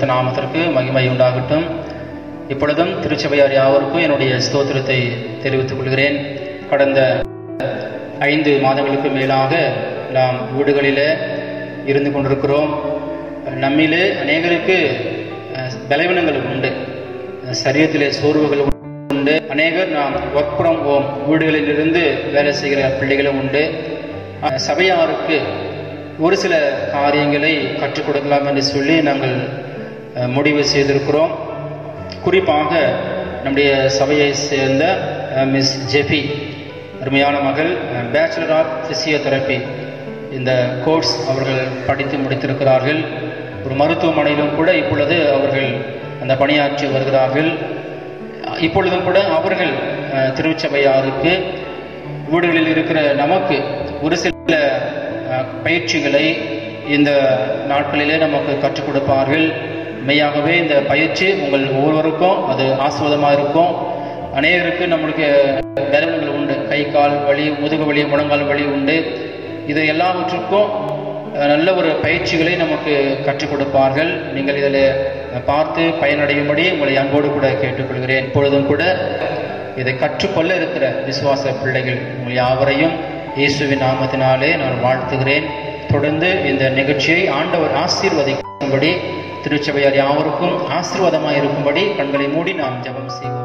பரிசுத்த நாமத்திற்கு மகிமை உண்டாகட்டும் இப்பொழுதும் திருச்சபையார் யாவருக்கும் என்னுடைய ஸ்தோத்திரத்தை தெரிவித்துக் கொள்கிறேன் கடந்த ஐந்து மாதங்களுக்கு மேலாக நாம் வீடுகளிலே இருந்து கொண்டிருக்கிறோம் நம்மிலே அநேகருக்கு அஹ், பலவீனங்கள் உண்டு அஹ், சரீரத்திலே சோர்வுகள் உண்டு அநேகர் நாம் ஒர்க் ஃப்ரம் ஹோம் வீடுகளில் இருந்து வேலை செய்கிற பிள்ளைகளும் உண்டு அஹ், சபையாருக்கு ஒரு சில காரியங்களை கற்றுக் கொடுக்கலாம் என்று சொல்லி நாங்கள் அஹ், முடிவு செய்திருக்கிறோம் குறிப்பாக நம்முடைய சபையை சேர்ந்த அஹ், மிஸ் ஜெஃபி அருமையான மகள் பேச்சுலர் ஆஃப் பிசியோதெரப்பி இந்த கோர்ஸ் அவர்கள் படித்து முடித்திருக்கிறார்கள் ஒரு மருத்துவமனையிலும் கூட இப்பொழுது அவர்கள் அந்த பணியாற்றி வருகிறார்கள் இப்பொழுதும் கூட அவர்கள் அஹ், திருச்சபையாருக்கு வீடுகளில் இருக்கிற நமக்கு ஒரு சில அஹ், பயிற்சிகளை இந்த நாட்களிலே நமக்கு கற்றுக் கொடுப்பார்கள் மெய்யாகவே இந்த பயிற்சி உங்கள் ஒவ்வொருவருக்கும் அது ஆஸ்வாதமாக இருக்கும் அநேகருக்கு நம்மளுக்கு பலவீனங்கள் உண்டு கை கால் வலி முதுகு வலி முழங்கால் வலி உண்டு இது எல்லாவற்றுக்கும் அஹ், நல்ல ஒரு பயிற்சிகளை நமக்கு கற்றுக் கொடுப்பார்கள் நீங்கள் இதில் பார்த்து பயனடையும்படி உங்களை அன்போடு கூட கேட்டுக்கொள்கிறேன் இப்பொழுதும் கூட இதை கற்றுக்கொள்ள இருக்கிற விசுவாச பிள்ளைகள் உங்கள் யாவரையும் இயேசுவின் நாமத்தினாலே நான் வாழ்த்துகிறேன் தொடர்ந்து இந்த நிகழ்ச்சியை ஆண்டவர் ஆசீர்வதிக்கும்படி திருச்சபையார் யாவருக்கும் ஆசீர்வாதமாக இருக்கும்படி கண்களை மூடி நாம் ஜெபம் செய்வோம்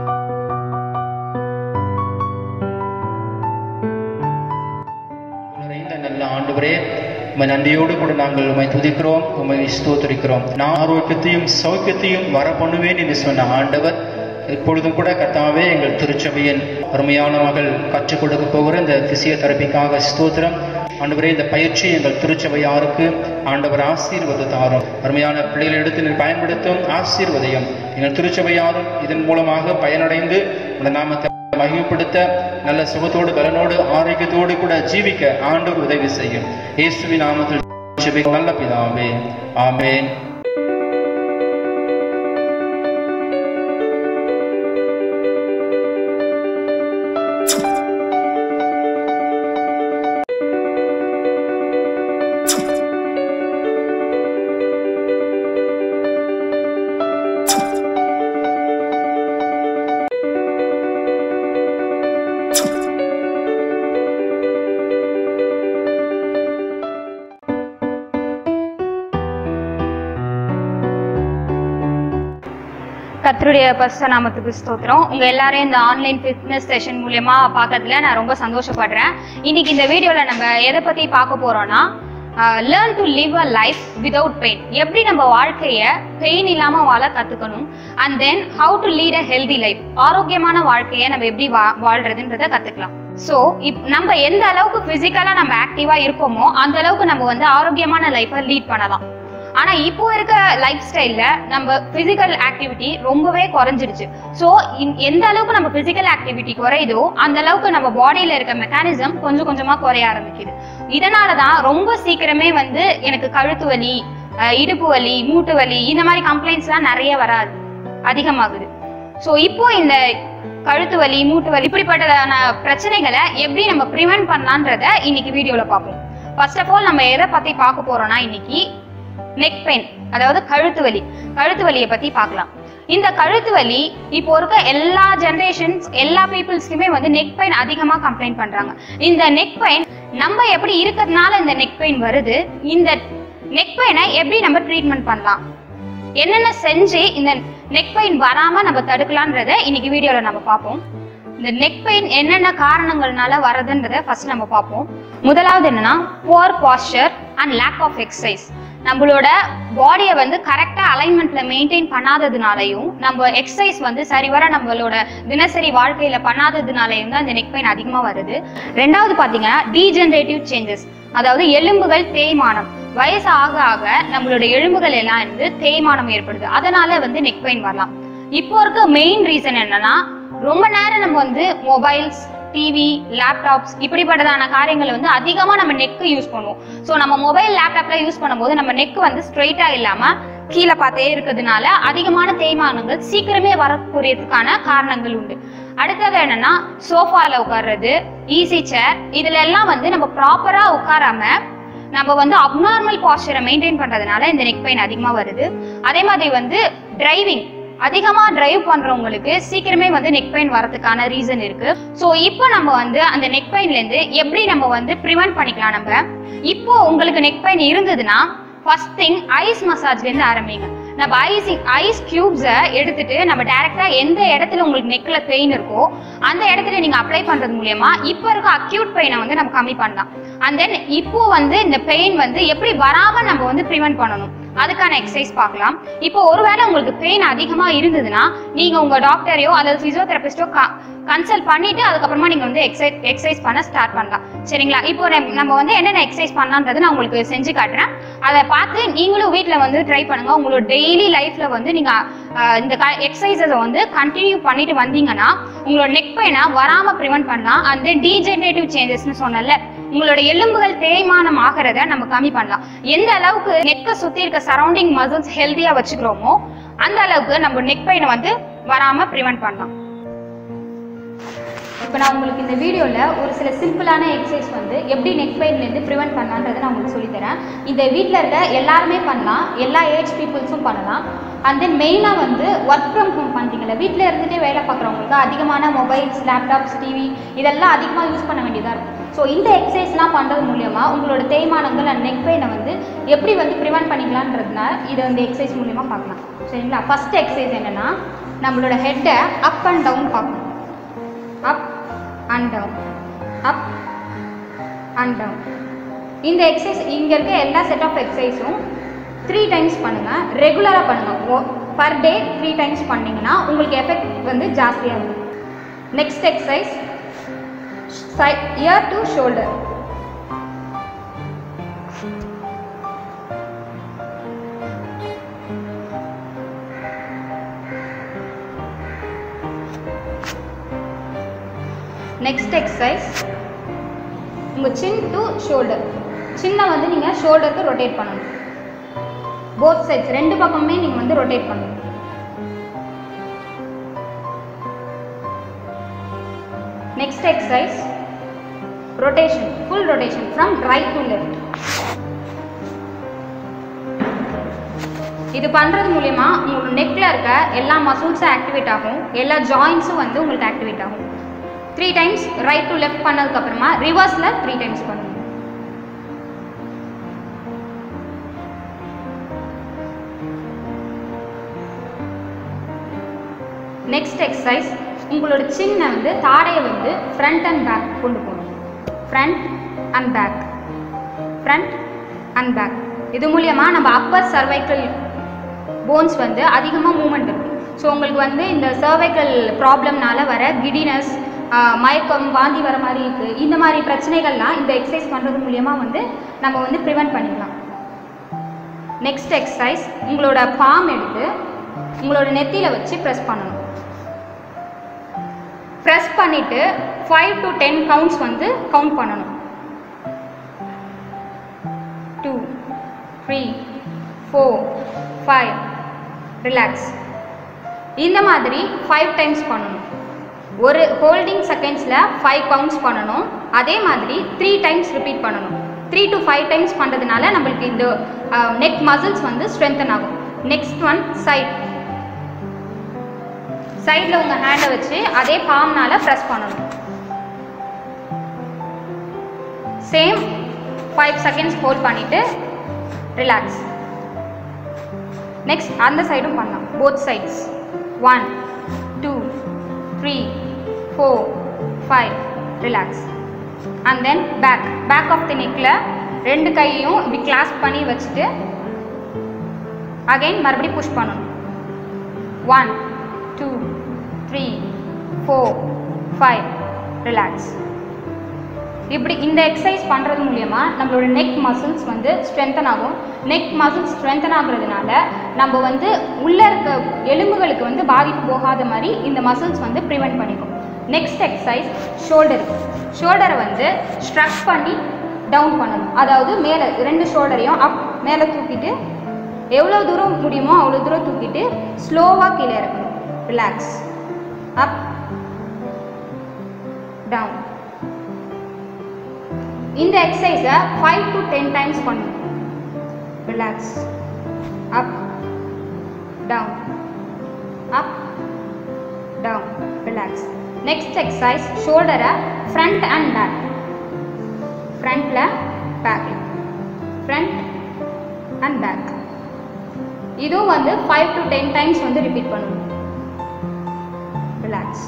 நிறைந்த நல்ல ஆண்டவரே உமை நன்றியோடு கூட நாங்கள் உமை துதிக்கிறோம் உமை ஸ்தோத்தரிக்கிறோம் நான் ஆரோக்கியத்தையும் சௌக்கியத்தையும் வர பண்ணுவேன் என்று சொன்ன ஆண்டவர் இப்பொழுதும் கூட கர்த்தாவே எங்கள் திருச்சபையின் அருமையான மகள் கற்றுக் கொடுக்க போகிற இந்த பிசியோதெரபிக்காக ஸ்தோத்திரம் ஆண்டவரே இந்த பயிற்சி எங்கள் திருச்சபையாருக்கு ஆண்டவர் ஆசீர்வத தாரும் அருமையான பிள்ளைகளை எடுத்து நீர் பயன்படுத்தும் ஆசீர்வதையும் எங்கள் திருச்சபையாரும் இதன் மூலமாக பயனடைந்து உடைய நாமத்தை மகிமைப்படுத்த நல்ல சுகத்தோடு பலனோடு ஆரோக்கியத்தோடு கூட ஜீவிக்க ஆண்டவர் உதவி செய்யும் இயேசுவின் நாமத்தில் ஜெபிக்கிறோம் நல்ல பிதாவே ஆமென் கர்த்தருடைய பரிசுத்த நாமத்துக்கு ஸ்தோத்திரம் உங்க எல்லாரையும் இந்த ஆன்லைன் ஃபிட்னஸ் செஷன் மூலியமா பார்க்கறதுல நான் ரொம்ப சந்தோஷப்படுறேன் இன்னைக்கு இந்த வீடியோல நம்ம எதை பத்தி பார்க்க போறோம்னா learn to live a life without pain எப்படி நம்ம வாழ்க்கைய பெயின் இல்லாம வாழ கத்துக்கணும் and then how to lead a healthy life ஆரோக்கியமான வாழ்க்கைய நம்ம எப்படி வா- வாழ்றதுன்றத கத்துக்கலாம் ஸோ இப் நம்ம எந்த அளவுக்கு பிசிக்கலா நம்ம ஆக்டிவா இருக்கோமோ அந்த அளவுக்கு நம்ம வந்து ஆரோக்கியமான லைஃப்பை லீட் பண்ணலாம் ஆனா இப்போ இருக்க லைஃப் ஸ்டைல்ல நம்ம பிசிக்கல் ஆக்டிவிட்டி ரொம்பவே குறைஞ்சிருச்சு ஸோ எந்த அளவுக்கு நம்ம பிசிக்கல் ஆக்டிவிட்டி குறையுதோ அந்த அளவுக்கு நம்ம பாடியில இருக்க மெக்கானிசம் கொஞ்சம் கொஞ்சமா குறைய ஆரம்பிக்குது இதனாலதான் ரொம்ப சீக்கிரமே வந்து எனக்கு கழுத்து வலி அஹ், இடுப்பு வலி மூட்டு வலி இந்த மாதிரி கம்ப்ளைண்ட்ஸ்லாம் நிறைய வராது அதிகமாகுது ஸோ இப்போ இந்த கழுத்து வலி மூட்டு வலி இப்படிப்பட்டதான பிரச்சனைகளை எப்படி நம்ம ப்ரிவென்ட் பண்ணலான்றத இன்னைக்கு வீடியோல பார்ப்போம் ஃபர்ஸ்ட் ஆஃப் ஆல் நம்ம எதை பத்தி பார்க்க போறோம்னா இன்னைக்கு நெக் பெயின் அதாவது கழுத்து வலி கழுத்து வலியை பத்தி பார்க்கலாம் இந்த கழுத்து வலி இப்போ இருக்க எல்லா ஜெனரேஷன்ஸ் எல்லா பீப்புள்ஸ்க்குமே வந்து நெக் பெயின் அதிகமா கம்ப்ளைண்ட் பண்றாங்க இந்த நெக் பெயின் நம்ம எப்படி இருக்கிறதுனால இந்த நெக் பெயின் வருது இந்த நெக் பெயினை எப்படி நம்ம ட்ரீட்மெண்ட் பண்ணலாம் என்னென்ன செஞ்சு இந்த நெக் பெயின் வராம நம்ம தடுக்கலான்றத இன்னைக்கு வீடியோல நம்ம பார்ப்போம் இந்த நெக் பெயின் என்னென்ன காரணங்கள்னால வரதுன்றத ஃபர்ஸ்ட் நம்ம பார்ப்போம் முதலாவது என்னன்னா poor posture and lack of exercise நம்மளோட பாடியை வந்து கரெக்டா அலைன்மெண்ட்ல மெயின்டைன் பண்ணாததுனாலையும் நம்ம எக்ஸசைஸ் வந்து சரிவர நம்மளோட தினசரி வாழ்க்கையில பண்ணாததுனாலையும் தான் இந்த நெக் பெயின் அதிகமா வருது ரெண்டாவது பாத்தீங்கன்னா டீஜெனரேட்டிவ் சேஞ்சஸ் அதாவது எலும்புகள் தேய்மானம் வயசு ஆக ஆக நம்மளோட எலும்புகள் எல்லாம் வந்து தேய்மானம் ஏற்படுது அதனால வந்து நெக் பெயின் வரலாம் இப்போ இருக்க மெயின் ரீசன் என்னன்னா ரொம்ப நேரம் நம்ம வந்து மொபைல்ஸ் டிவி லேப்டாப்ஸ் இப்படிப்பட்டதான காரியங்களை வந்து அதிகமா நம்ம நெக் யூஸ் பண்ணுவோம் ஸோ நம்ம மொபைல் லேப்டாப்ல யூஸ் பண்ணும்போது நம்ம நெக் வந்து ஸ்ட்ரெயிட்டா இல்லாம கீழே பார்த்தே இருக்கிறதுனால அதிகமான தேய்மானங்கள் சீக்கிரமே வரக்கூடியதுக்கான காரணங்கள் உண்டு அடுத்தது என்னன்னா சோஃபால உட்கார்றது ஈஸி சேர் இதுல எல்லாம் வந்து நம்ம ப்ராப்பரா உட்காராம நம்ம வந்து அப்நார்மல் பாஸ்டரை மெயின்டைன் பண்றதுனால இந்த நெக் பெயின் அதிகமா வருது அதே மாதிரி வந்து டிரைவிங் அதிகமா டிரைவ் பண்றவங்களுக்கு சீக்கிரமே வந்து நெக் பெயின் வரதுக்கான ரீசன் இருக்கு ஸோ இப்போ நம்ம வந்து அந்த நெக் பெயின்ல இருந்து எப்படி நம்ம வந்து ப்ரிவென்ட் பண்ணிக்கலாம் நம்ம இப்போ உங்களுக்கு நெக் பெயின் இருந்ததுன்னா ஃபர்ஸ்ட் திங் ஐஸ் மசாஜ்ல இருந்து ஆரம்பிங்க நம்ம ஐஸ் ஐஸ் கியூப்ஸை எடுத்துட்டு நம்ம டைரக்டா எந்த இடத்துல உங்களுக்கு நெக்ல பெயின் இருக்கோ அந்த இடத்துல நீங்க அப்ளை பண்றது மூலியமா இப்போ இருக்க அக்யூட் பெயினை வந்து நம்ம கம்மி பண்ணலாம் அண்ட் தென் இப்போ வந்து இந்த பெயின் வந்து எப்படி வராம நம்ம வந்து ப்ரிவென்ட் பண்ணணும் அதுக்கான எக்ஸசைஸ் பார்க்கலாம் இப்போ ஒருவேளை உங்களுக்கு பெயின் அதிகமா இருந்ததுன்னா நீங்க உங்க டாக்டரையோ அல்லது பிசியோதெரபிஸ்டோ கன்சல்ட் பண்ணிட்டு அதுக்கப்புறமா நீங்க வந்து எக்ஸசைஸ் எக்ஸசைஸ் பண்ண ஸ்டார்ட் பண்ணலாம் சரிங்களா இப்போ நம்ம- நம்ம வந்து என்னென்ன எக்ஸசைஸ் பண்ணலான்றது நான் உங்களுக்கு செஞ்சு காட்டுறேன் அதை பார்த்து நீங்களும் வீட்டில் வந்து ட்ரை பண்ணுங்க உங்களோட டெய்லி லைஃப்ல வந்து நீங்க ஆஹ், இந்த எக்ஸசைஸை வந்து கண்டினியூ பண்ணிட்டு வந்தீங்கன்னா உங்களோட நெக் பெயினை வராம ப்ரிவென்ட் பண்ணலாம் அண்ட் தென் டீஜெனரேட்டிவ் சேஞ்சஸ்னு சொன்னல உங்களோட எலும்புகள் தேய்மானம் ஆகிறத நம்ம கம்மி பண்ணலாம் எந்த அளவுக்கு நெக்கை சுத்தி இருக்க சரௌண்டிங் மசில்ஸ் ஹெல்த்தியா வச்சுக்கிறோமோ அந்த அளவுக்கு நம்ம நெக் பெயினை வந்து வராம ப்ரிவென்ட் பண்ணலாம் இப்போ நான் உங்களுக்கு இந்த வீடியோவில் ஒரு சில சிம்பிளான எக்ஸசைஸ் வந்து எப்படி நெக் பெயின்லேருந்து ப்ரிவென்ட் பண்ணலான்றதை நான் உங்களுக்கு சொல்லித்தரேன் இந்த வீட்டில் இருக்க எல்லாருமே பண்ணலாம் எல்லா ஏஜ் பீப்புள்ஸும் பண்ணலாம் அண்ட் தென் மெயினாக வந்து ஒர்க் ஃப்ரம் ஹோம் பண்ணுறீங்களா வீட்டில் இருந்துகிட்டே வேலை பார்க்குறவங்களுக்கு அதிகமான மொபைல்ஸ் லேப்டாப்ஸ் டிவி இதெல்லாம் அதிகமாக யூஸ் பண்ண வேண்டியதாக இருக்கும் ஸோ இந்த எக்ஸசைஸ்லாம் பண்ணுறது மூலியமா உங்களோட தேய்மானங்கள் அண்ட் நெக் பெயினை வந்து எப்படி வந்து ப்ரிவென்ட் பண்ணிக்கலான்றதுனால இதை இந்த எக்ஸசைஸ் மூலியமா பார்க்கலாம் சரிங்களா ஃபர்ஸ்ட் எக்ஸசைஸ் என்னென்னா நம்மளோட ஹெட்டை அப் அண்ட் டவுன் பார்க்கணும் up and down up and down இந்த எக்ஸசைஸ் இங்கே இருக்க எல்லா செட் ஆஃப் எக்ஸசைஸும் த்ரீ டைம்ஸ் பண்ணுங்கள் ரெகுலராக பண்ணுங்கள் பர் டே த்ரீ டைம்ஸ் பண்ணிங்கன்னா உங்களுக்கு எஃபெக்ட் வந்து ஜாஸ்தியாக இருக்கும் next exercise ear to shoulder next exercise உங்கள் சின் டு ஷோல்டர் சின்ன வந்து நீங்கள் ஷோல்டருக்கு ரொட்டேட் பண்ணணும் போத் சைட்ஸ் ரெண்டு பக்கமுமே நீங்கள் வந்து ரொட்டேட் பண்ணணும் next exercise rotation full rotation from right to left இது பண்ணுறது மூலிமா உங்களோட நெக்கில் இருக்க எல்லா மசில்ஸும் ஆக்டிவேட் ஆகும் எல்லா ஜாயின்ஸும் வந்து உங்களுக்கு ஆக்டிவேட் ஆகும் three times right to left பண்ணதுக்கப்புறமா ரிவர்ஸில் த்ரீ டைம்ஸ் பண்ணணும் நெக்ஸ்ட் எக்ஸசைஸ் உங்களோட சின்ன வந்து தாடையை வந்து ஃப்ரண்ட் அண்ட் பேக் கொண்டு போகணும் front and back front and back இது மூலியமா நம்ம அப்பர் சர்வைக்கல் போன்ஸ் வந்து அதிகமாக மூமெண்ட் இருக்கும் ஸோ உங்களுக்கு வந்து இந்த சர்வைக்கல் ப்ராப்ளம்னால வர கிடினஸ் மயக்கம் வாந்தி வர மாதிரி இருக்குது இந்த மாதிரி பிரச்சனைகள்லாம் இந்த எக்ஸசைஸ் பண்ணுறது மூலியமா வந்து நம்ம வந்து ப்ரிவென்ட் பண்ணிக்கலாம் நெக்ஸ்ட் எக்ஸசைஸ் உங்களோட பாம் எடுத்து உங்களோட நெத்தியில் வச்சு ப்ரெஸ் பண்ணணும் ப்ரெஸ் பண்ணிவிட்டு ஃபைவ் டு டென் கவுண்ட்ஸ் வந்து கவுண்ட் பண்ணணும் two three four five relax இந்த மாதிரி ஃபைவ் டைம்ஸ் பண்ணணும் ஒரு ஹோல்டிங் செகண்ட்ஸில் ஃபைவ் கவுண்ட்ஸ் பண்ணணும் அதே மாதிரி த்ரீ டைம்ஸ் ரிப்பீட் பண்ணணும் த்ரீ டு ஃபைவ் டைம்ஸ் பண்ணுறதுனால நம்மளுக்கு இந்த நெக் மசில்ஸ் வந்து ஸ்ட்ரென்தன் ஆகும் நெக்ஸ்ட் ஒன் சைட் சைடில் உங்கள் ஹேண்டை வச்சு அதே பாம்னால ப்ரெஸ் பண்ணணும் சேம் ஃபைவ் செகண்ட்ஸ் ஹோல்ட் பண்ணிவிட்டு ரிலாக்ஸ் நெக்ஸ்ட் அந்த சைடும் பண்ணலாம் both sides one two three four five relax and then back back of the நெக்கில் ரெண்டு கையையும் இப்படி கிளாஸ் பண்ணி வச்சுட்டு அகைன் மறுபடியும் புஷ் பண்ணணும் one two three four five relax இப்படி இந்த எக்ஸசைஸ் பண்ணுறது மூலயமா நம்மளோட நெக் மசில்ஸ் வந்து ஸ்ட்ரென்தன் ஆகும் நெக் மசில்ஸ் ஸ்ட்ரென்தன் ஆகுறதுனால நம்ம வந்து உள்ளே இருக்க எலும்புகளுக்கு வந்து பாதிப்பு போகாத மாதிரி இந்த மசில்ஸ் வந்து ப்ரிவென்ட் பண்ணிக்கும் நெக்ஸ்ட் எக்ஸசைஸ் ஷோல்டர் ஷோல்டரை வந்து ஸ்ட்ரக் பண்ணி டவுன் பண்ணணும் அதாவது மேலே ரெண்டு ஷோல்டரையும் அப் மேலே தூக்கிட்டு எவ்வளோ தூரம் முடியுமோ அவ்வளோ தூரம் தூக்கிட்டு ஸ்லோவாக கீழே இறக்கணும் ரிலாக்ஸ் அப் டவுன் இந்த எக்ஸசைஸை ஃபைவ் டு டென் டைம்ஸ் பண்ணணும் relax up down up down relax next exercise ஷோல்டரை ஃப்ரண்ட் அண்ட் பேக் ஃப்ரண்ட்டில் பேக் ஃப்ரண்ட் அண்ட் பேக் இதுவும் வந்து ஃபைவ் டு டென் டைம்ஸ் வந்து ரிப்பீட் பண்ணணும் ரிலாக்ஸ்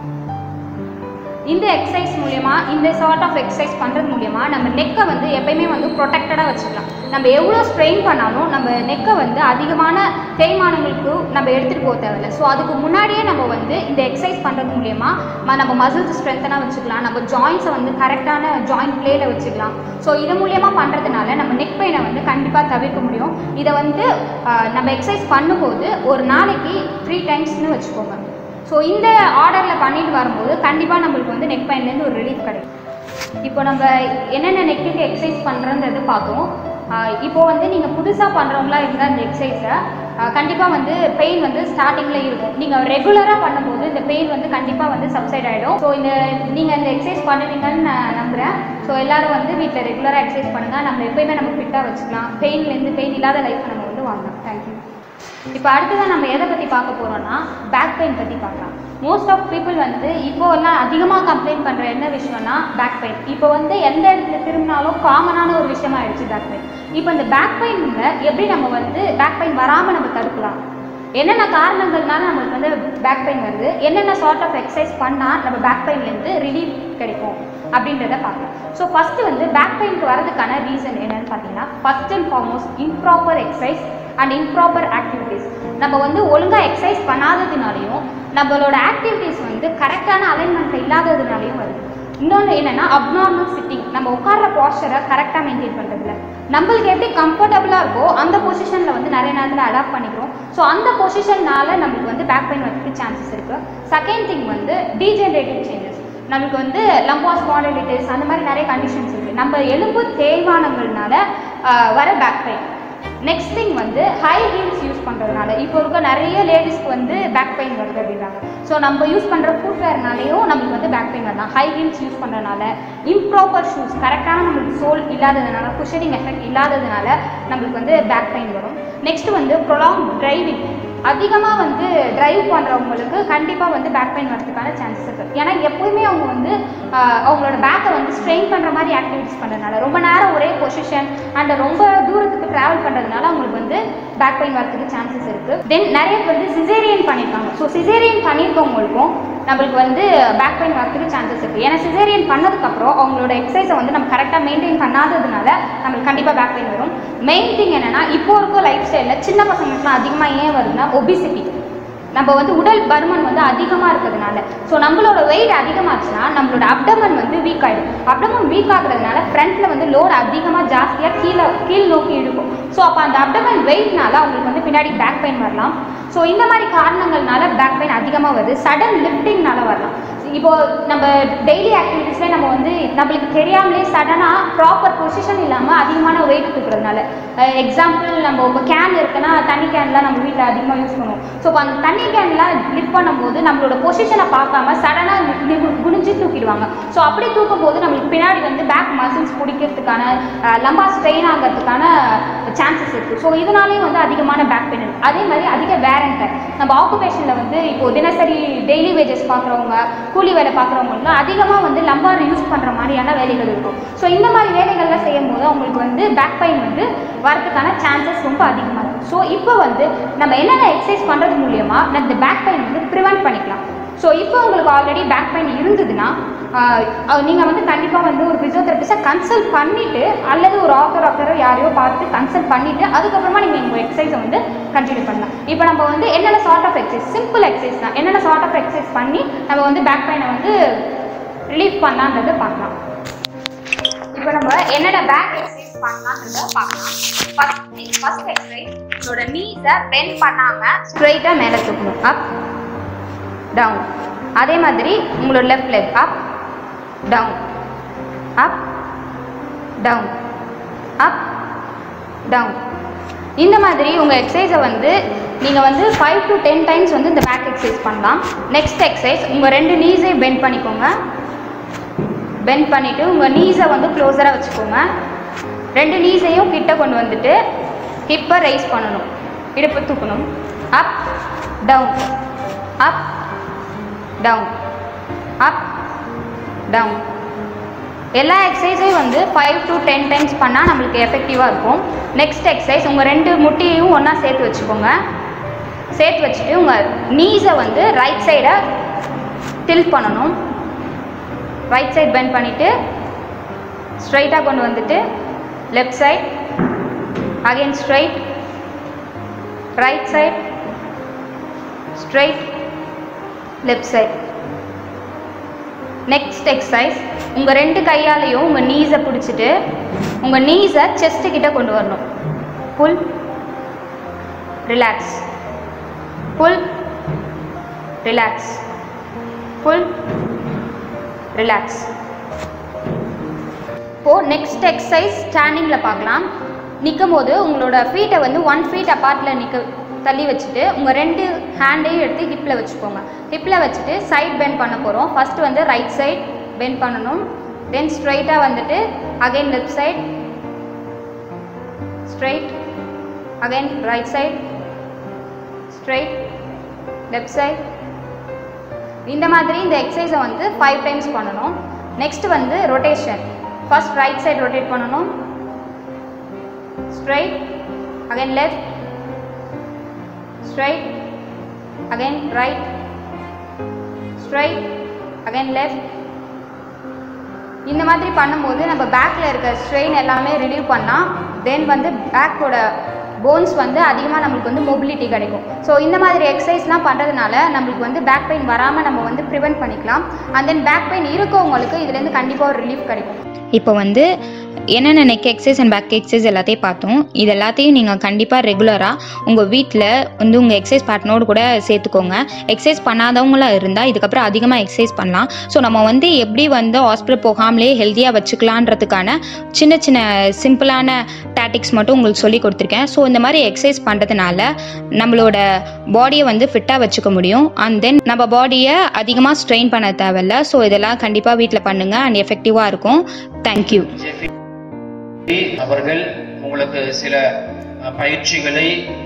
இந்த எக்ஸசைஸ் மூலயமா இந்த சார்ட் ஆஃப் எக்ஸசைஸ் பண்ணுறது மூலயமா நம்ம நெக்கை வந்து எப்பயுமே வந்து ப்ரொடெக்டடாக வச்சுக்கலாம் நம்ம எவ்வளோ ஸ்ட்ரெயின் பண்ணாலும் நம்ம நெக்கை வந்து அதிகமான தேய்மானங்களுக்கு நம்ம எடுத்துகிட்டு போக தேவையில்லை ஸோ அதுக்கு முன்னாடியே நம்ம வந்து இந்த எக்ஸசைஸ் பண்ணுறது மூலயமா ம- நம்ம மசில்ஸ் ஸ்ட்ரென்த்தனாக வச்சுக்கலாம் நம்ம ஜாயின்ஸை வந்து கரெக்டான ஜாயிண்ட் பிளேல வச்சுக்கலாம் ஸோ இது மூலியமாக பண்ணுறதுனால நம்ம நெக் பெயினை வந்து கண்டிப்பாக தவிர்க்க முடியும் இதை வந்து ஆஹ், நம்ம எக்ஸசைஸ் பண்ணும்போது ஒரு நாளைக்கு த்ரீ டைம்ஸ்னு வச்சுக்கோங்க ஸோ இந்த ஆர்டரில் பண்ணிட்டு வரும்போது கண்டிப்பாக நம்மளுக்கு வந்து நெக் பெயின்லேருந்து ஒரு ரிலீஃப் கிடைக்கும் இப்போ நம்ம என்னென்ன நெக்குக்கு எக்ஸசைஸ் பண்ணுறோன்றது பார்த்தோம் ஆஹ் இப்போ வந்து நீங்கள் புதுசாக பண்ணுறவங்களா இருந்தால் இந்த எக்ஸசைஸை கண்டிப்பாக வந்து பெயின் வந்து ஸ்டார்டிங்கில் இருக்கும் நீங்கள் ரெகுலராக பண்ணும்போது இந்த பெயின் வந்து கண்டிப்பாக வந்து சப்சைட் ஆகிடும் ஸோ இந்த நீங்கள் இந்த எக்ஸசைஸ் பண்ணுவீங்கன்னு நான் நம்புகிறேன் ஸோ எல்லாரும் வந்து வீட்டில் ரெகுலராக எக்ஸசைஸ் பண்ணுங்கள் நம்ம எப்பயுமே நம்ம ஃபிட்டாக வச்சுக்கலாம் பெயின்லேருந்து பெயின் இல்லாத லைஃப்பை நம்ம வந்து வாங்கலாம் தேங்க்யூ இப்போ அடுத்ததான் நம்ம எதை பற்றி பார்க்க போகிறோம்னா பேக் பெயின் பற்றி பார்க்கலாம் மோஸ்ட் ஆஃப் பீப்புள் வந்து இப்போ எல்லாம் அதிகமாக கம்ப்ளைண்ட் பண்ணுற என்ன விஷயம்னா பேக் பெயின் இப்போ வந்து எந்த இடத்துல திரும்பினாலும் காமனான ஒரு விஷயமா ஆயிடுச்சு பேக் பெயின் இப்போ இந்த பேக் பெயினில் எப்படி நம்ம வந்து பேக் பெயின் வராமல் நம்ம தடுக்கலாம் என்னென்ன காரணங்கள்னால நம்மளுக்கு வந்து பேக் பெயின் வருது என்னென்ன சார்ட் ஆஃப் எக்ஸசைஸ் பண்ணால் நம்ம பேக் பெயின்லேருந்து ரிலீஃப் கிடைக்கும் அப்படின்றத பார்க்கலாம் ஸோ ஃபஸ்ட்டு வந்து பேக் பெயினுக்கு வரதுக்கான ரீசன் என்னன்னு பார்த்தீங்கன்னா first and foremost improper exercise and improper activities நம்ம வந்து ஒழுங்காக எக்ஸசைஸ் பண்ணாததுனாலையும் நம்மளோட ஆக்டிவிட்டீஸ் வந்து கரெக்டான அலைன்மெண்ட்டில் இல்லாததுனாலையும் வருது இன்னொன்று என்னென்னா அப்நார்மல் சிட்டிங் நம்ம உட்கார்ற பாஸ்டரை கரெக்டாக மெயின்டைன் பண்ணுறதுல நம்மளுக்கு எப்படி கம்ஃபர்டபுளாக இருக்கோ அந்த பொசிஷனில் வந்து நிறைய நேரத்தில் அடாப்ட் பண்ணிக்கிறோம் ஸோ அந்த பொசிஷன்னால நம்மளுக்கு வந்து பேக் பெயின் வரதுக்கு சான்சஸ் இருக்குது செகண்ட் திங் வந்து டீஜெனரேட்டிவ் சேஞ்சஸ் நம்மளுக்கு வந்து லம்பாஸ் ஸ்பாண்டிலிட்டிஸ் அந்த மாதிரி நிறைய கண்டிஷன்ஸ் இருக்குது நம்ம எலும்பு தேய்மானங்கள்னால ஆஹ், வர பேக் பெயின் நெக்ஸ்ட் திங் வந்து ஹை ஹீல்ஸ் யூஸ் பண்ணுறதுனால இப்போ இருக்க நிறைய லேடிஸ்க்கு வந்து பேக் பெயின் வருது அப்படின்றாங்க ஸோ நம்ம யூஸ் பண்ணுற ஃபுட்வேர்னாலேயும் நம்மளுக்கு வந்து பேக் பெயின் வரலாம் ஹை ஹீல்ஸ் யூஸ் பண்ணுறதுனால இம்ப்ராப்பர் ஷூஸ் கரெக்டான நம்மளுக்கு சோல் இல்லாததுனால குஷனிங் எஃபெக்ட் இல்லாததுனால நம்மளுக்கு வந்து பேக் பெயின் வரும் நெக்ஸ்ட் வந்து ப்ரொலாங் டிரைவிங் அதிகமாக வந்து டிரைவ் பண்ணுறவங்களுக்கு கண்டிப்பாக வந்து பேக் பெயின் வரதுக்கான சான்சஸ் இருக்குது ஏன்னா எப்போயுமே அவங்க வந்து ஆஹ், அவங்களோட பேக்கை வந்து ஸ்ட்ரெயின் பண்ணுற மாதிரி ஆக்டிவிட்டிஸ் பண்ணுறதுனால ரொம்ப நேரம் ஒரே பொசிஷன் அண்ட் ரொம்ப தூரத்துக்கு ட்ராவல் பண்ணுறதுனால அவங்களுக்கு வந்து பேக் பெயின் வரதுக்கு சான்சஸ் இருக்குது தென் நிறைய பேர் வந்து சிசேரியன் பண்ணியிருக்காங்க ஸோ சிசேரியன் பண்ணியிருக்கவங்களுக்கும் நம்மளுக்கு வந்து பேக் பெயின் வரதுக்கு சான்சஸ் இருக்குது ஏன்னா சிசேரியன் பண்ணதுக்கப்புறம் அவங்களோட எக்ஸசைஸை வந்து நம்ம கரெக்டாக மெயின்டைன் பண்ணாததுனால நம்மளுக்கு கண்டிப்பாக பேக் பெயின் வரும் மெயின் திங் என்னென்னா இப்போ இருக்க லைஃப் ஸ்டைலில் சின்ன பசங்களுக்குலாம் அதிகமாக ஏன் வருதுன்னா ஒபிசிட்டி நம்ம வந்து உடல் பருமன் வந்து அதிகமாக இருக்கிறதுனால ஸோ நம்மளோட வெயிட் அதிகமாச்சுன்னா நம்மளோட அப்டமன் வந்து வீக் ஆகிடும் அப்டமன் வீக் ஆகுறதுனால ஃப்ரண்ட்டில் வந்து லோட் அதிகமாக ஜாஸ்தியாக கீழே கீழ் நோக்கி இழுக்கும் ஸோ அப்போ அந்த அப்டமன் வெயிட்னால அவங்களுக்கு வந்து பின்னாடி பேக் பெயின் வரலாம் ஸோ இந்த மாதிரி காரணங்கள்னால பேக் பெயின் அதிகமாக வருது சடன் லிஃப்டிங்னால வரலாம் இப்போ நம்ம டெய்லி ஆக்டிவிட்டீஸில் நம்ம வந்து நம்மளுக்கு தெரியாமலே சடனாக ப்ராப்பர் பொசிஷன் இல்லாமல் அதிகமான வெயிட் தூக்குறதுனால எக்ஸாம்பிள் நம்ம இப்போ கேன் இருக்குன்னா தண்ணி கேன்லாம் நம்ம வீட்டில் அதிகமாக யூஸ் பண்ணுவோம் ஸோ இப்போ அந்த தண்ணி கேன்லாம் லிஃப்ட் பண்ணும்போது நம்மளோட பொசிஷனை பார்க்காம சடனாக குனிஞ்சு தூக்கிடுவாங்க ஸோ அப்படி தூக்கும் போது நம்மளுக்கு பின்னாடி வந்து பேக் மசில்ஸ் பிடிக்கிறதுக்கான லம்பா ஸ்ட்ரெயின் ஆகிறதுக்கான சான்சஸ் இருக்குது ஸோ இதனாலேயும் வந்து அதிகமான பேக் பெயின் இருக்குது அதே மாதிரி அதிக வேரண்டர் நம்ம ஆக்குபேஷனில் வந்து இப்போ தினசரி டெய்லி வேஜஸ் பார்க்குறவங்க கூலி வேலை பார்க்குறவங்களுக்குலாம் அதிகமாக வந்து லம்பார் யூஸ் பண்ணுற மாதிரியான வேலைகள் இருக்கும் ஸோ இந்த மாதிரி வேலைகள்லாம் செய்யும் போது அவங்களுக்கு வந்து பேக் பெயின் வந்து வரதுக்கான சான்சஸ் ரொம்ப அதிகமாக இருக்கும் ஸோ இப்போ வந்து நம்ம என்னென்ன எக்ஸசைஸ் பண்ணுறது மூலியமாக நம்ம இந்த பேக் பெயின் வந்து ப்ரிவென்ட் பண்ணிக்கலாம் ஸோ இப்போ உங்களுக்கு ஆல்ரெடி பேக் பெயின் இருந்ததுன்னா நீங்கள் வந்து கண்டிப்பாக வந்து ஒரு ஃபிசியோதெரபிஸ்ட்டை கன்சல்ட் பண்ணிவிட்டு அல்லது ஒரு ஆத்தர் டாக்டரோ யாரையோ பார்த்து கன்சல்ட் பண்ணிவிட்டு அதுக்கப்புறமா நீங்கள் உங்கள் எக்ஸசைஸை வந்து கண்டினியூ பண்ணலாம் இப்போ நம்ம வந்து என்னென்ன sort of exercise simple exercise தான் என்னென்ன சார்ட் ஆஃப் எக்ஸசைஸ் பண்ணி நம்ம வந்து பேக் பெயினை வந்து ரிலீஃப் பண்ணலான்றதை பார்க்கலாம் இப்போ நம்ம என்னென்ன பேக் எக்ஸசைஸ் பண்ணலான்றத பார்க்கலாம் ஃபர்ஸ்ட் ஃபர்ஸ்ட் எக்ஸசைஸ் உங்களோட நீஸை பெண்ட் பண்ணாமல் ஸ்ட்ரைட்டாக மேலே தூக்கணும் அப் டவுன் அதே மாதிரி உங்களோட left leg up down up down up down இந்த மாதிரி உங்கள் எக்ஸசைஸை வந்து நீங்கள் வந்து ஃபைவ் டு டென் டைம்ஸ் வந்து இந்த பேக் எக்ஸசைஸ் பண்ணலாம் நெக்ஸ்ட் எக்ஸசைஸ் உங்கள் ரெண்டு நீஸே பெண்ட் பண்ணிக்கோங்க பெண்ட் பண்ணிவிட்டு உங்கள் நீஸை வந்து க்ளோஸராக வச்சுக்கோங்க ரெண்டு நீஸையும் கிட்ட கொண்டு வந்துட்டு ஹிப்பை ரைஸ் பண்ணணும் இடுப்பு தூக்கணும் up down up down up down எல்லா எக்ஸசைஸையும் வந்து ஃபைவ் டு டென் டைம்ஸ் பண்ணால் நம்மளுக்கு எஃபெக்டிவாக இருக்கும் நெக்ஸ்ட் எக்ஸசைஸ் உங்கள் ரெண்டு முட்டியையும் ஒன்றா சேர்த்து வச்சுக்கோங்க சேர்த்து வச்சுட்டு உங்கள் நீஸை வந்து ரைட் சைடை டில் பண்ணணும் ரைட் சைட் பெண்ட் பண்ணிவிட்டு ஸ்ட்ரைட்டாக கொண்டு வந்துட்டு left side again straight right side straight left side next exercise உங்கள் ரெண்டு கையாலையும் உங்கள் நீஸை பிடிச்சிட்டு உங்கள் நீஸை செஸ்ட்டு கிட்ட கொண்டு வரணும் pull relax pull relax pull relax இப்போது நெக்ஸ்ட் எக்ஸசைஸ் ஸ்டாண்டிங்கில் பார்க்கலாம் நிற்கும் போது உங்களோட ஃபீட்டை வந்து ஒன் ஃபீட் அப்பார்ட்டில் நிற்க தள்ளி வச்சுட்டு உங்கள் ரெண்டு ஹேண்டையும் எடுத்து ஹிப்பில் வச்சுக்கோங்க ஹிப்பில் வச்சுட்டு சைட் பெண்ட் பண்ண போகிறோம் ஃபஸ்ட்டு வந்து ரைட் சைட் பெண்ட் பண்ணணும் தென் ஸ்ட்ரைட்டாக வந்துட்டு again left side straight again right side straight left side இந்த மாதிரி இந்த எக்ஸசைஸை வந்து ஃபைவ் டைம்ஸ் பண்ணணும் நெக்ஸ்ட் வந்து rotation first right side rotate பண்ணணும் straight again left straight again right straight again left இந்த மாதிரி பண்ணும்போது நம்ம பேக்கில் இருக்க ஸ்ட்ரெயின் எல்லாமே ரிலீவ் பண்ணால் தென் வந்து பேக்கோட போன்ஸ் வந்து அதிகமாக நம்மளுக்கு வந்து மொபிலிட்டி கிடைக்கும் ஸோ இந்த மாதிரி எக்ஸசைஸ்லாம் பண்ணுறதுனால நம்மளுக்கு வந்து பேக் பெயின் வராமல் நம்ம வந்து ப்ரிவெண்ட் பண்ணிக்கலாம் அண்ட் தென் பேக் பெயின் இருக்கவங்களுக்கு இதுலேருந்து கண்டிப்பாக ஒரு ரிலீஃப் கிடைக்கும் இப்போ வந்து என்னென்ன neck exercise and back exercise எல்லாத்தையும் பார்த்தோம் இது எல்லாத்தையும் நீங்கள் கண்டிப்பாக ரெகுலராக உங்கள் வீட்டில் வந்து உங்கள் எக்ஸசைஸ் பார்ட்னரோடு கூட சேர்த்துக்கோங்க எக்ஸசைஸ் பண்ணாதவங்களாக இருந்தால் இதுக்கப்புறம் அதிகமாக எக்ஸசைஸ் பண்ணலாம் ஸோ நம்ம வந்து எப்படி வந்து ஹாஸ்பிட்டல் போகாமலே ஹெல்த்தியாக வச்சுக்கலான்றதுக்கான சின்ன சின்ன சிம்பிளான டாட்டிக்ஸ் மட்டும் உங்களுக்கு சொல்லி கொடுத்துருக்கேன் ஸோ இந்த மாதிரி எக்ஸசைஸ் பண்ணுறதுனால நம்மளோட பாடியை வந்து ஃபிட்டாக வச்சுக்க முடியும் அண்ட் தென் நம்ம பாடியை அதிகமாக ஸ்ட்ரெயின் பண்ண தேவையில்ல ஸோ இதெல்லாம் கண்டிப்பாக வீட்டில் பண்ணுங்கள் அண்ட் எஃபெக்டிவாக இருக்கும் தேங்க்யூ ஜெஃபி அவர்கள் உங்களுக்கு சில அஹ், பயிற்சிகளை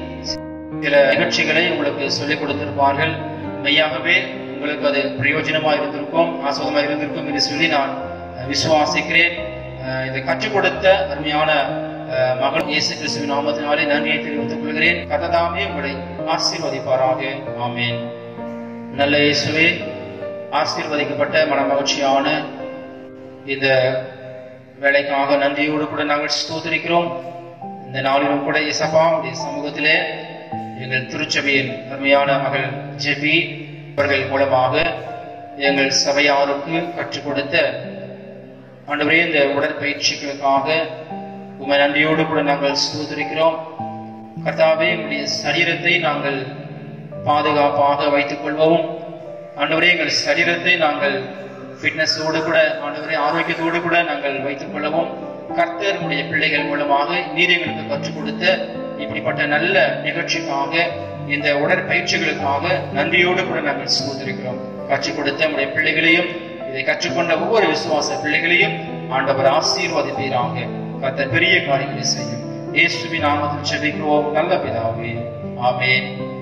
சில நிகழ்ச்சிகளை உங்களுக்கு சொல்லிக் கொடுத்திருப்பார்கள் மெய்யாகவே உங்களுக்கு அது பிரயோஜனமா இருந்திருக்கும் ஆசுவதமா இருந்திருக்கும் என்று சொல்லி நான் அஹ், விசுவாசிக்கிறேன் அஹ், இதை கற்றுக் கொடுத்த அருமையான அஹ், மகள் இயேசு கிறிஸ்துவின் நாமத்தினாலே நன்றியை தெரிவித்துக் கொள்கிறேன் கததாமே உங்களை ஆசீர்வதிப்பாராக ஆமென் நல்ல இயேசுவே ஆசீர்வதிக்கப்பட்ட மனமகிழ்ச்சியான இந்த வேலைக்காக நன்றியோடு கூட நாங்கள் ஸ்தோத்திரிக்கிறோம் இந்த நாளிலும் கூட இசப்பா உடைய சமூகத்திலே எங்கள் திருச்சபையின் அருமையான மகள் ஜெபி அவர்கள் மூலமாக எங்கள் சபையாருக்கு கற்றுக் கொடுத்த ஆண்டவரே இந்த உடற்பயிற்சிகளுக்காக உமை நன்றியோடு கூட நாங்கள் ஸ்தோத்திரிக்கிறோம் கர்த்தாவே உடைய சரீரத்தை நாங்கள் பாதுகாப்பாக வைத்துக் கொள்வோம் ஆண்டவரே எங்கள் சரீரத்தை நாங்கள் ஃபிட்னஸோடு கூட ஆண்டவரே ஆரோக்கியத்தோடு கூட நாங்கள் வைத்துக் கொள்ளவும் கர்த்தர் உடைய பிள்ளைகள் மூலமாக நீர் எங்களுக்கு கற்றுக் கொடுத்த இப்படிப்பட்ட நல்ல நிகழ்ச்சிக்காக இந்த உடற்பயிற்சிகளுக்காக நன்றியோடு கூட நாங்கள் சோதரிக்கிறோம் கற்றுக் கொடுத்த நம்முடைய பிள்ளைகளையும் இதை கற்றுக்கொண்ட ஒவ்வொரு விசுவாச பிள்ளைகளையும் ஆண்டவர் ஆசீர்வதிப்பீராக கர்த்தர் பெரிய காரியங்களை செய்யும் இயேசுவின் நாமத்தில் செபிக்கிறோம் நல்ல பிதாவே ஆமென்